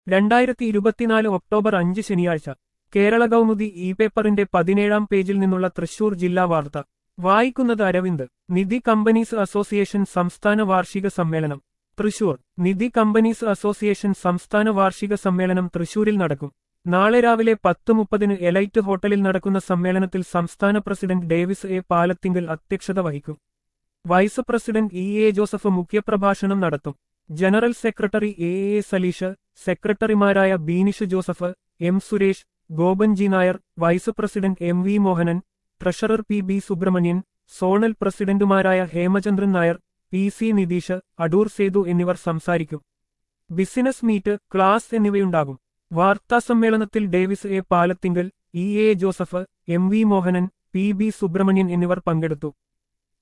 രണ്ടായിരത്തി ഇരുപത്തിനാല് ഒക്ടോബർ അഞ്ച് ശനിയാഴ്ച കേരള കൗമുദി ഇ പേപ്പറിന്റെ പതിനേഴാം പേജിൽ നിന്നുള്ള തൃശൂർ ജില്ലാ വാർത്ത വായിക്കുന്നത് അരവിന്ദ് നിധി കമ്പനീസ് അസോസിയേഷൻ സംസ്ഥാന വാർഷിക സമ്മേളനം തൃശൂർ നിധി കമ്പനീസ് അസോസിയേഷൻ സംസ്ഥാന വാർഷിക സമ്മേളനം തൃശൂരിൽ നടക്കും നാളെ രാവിലെ പത്ത് മുപ്പതിന് എലൈറ്റ് ഹോട്ടലിൽ നടക്കുന്ന സമ്മേളനത്തിൽ സംസ്ഥാന പ്രസിഡന്റ് ഡേവിസ് എ പാലത്തിങ്കൽ അധ്യക്ഷത വഹിക്കും vice president E A Joseph മുഖ്യപ്രഭാഷണം നടത്തും general secretary A A Saleesh സെക്രട്ടറിമാരായ Beenish Joseph M Suresh Gopan G Nair vice president M V Mohanan treasurer P B Subramanian zonal പ്രസിഡന്റുമാരായ ഹേമചന്ദ്രൻ നായർ പി സി നിതീഷ് അടൂർ സേതു എന്നിവർ സംസാരിക്കും ബിസിനസ് മീറ്റ് ക്ലാസ് എന്നിവയുണ്ടാകും വാർത്താസമ്മേളനത്തിൽ Davis A Palathingal E A Joseph M V Mohanan P B Subramanian എന്നിവർ പങ്കെടുത്തു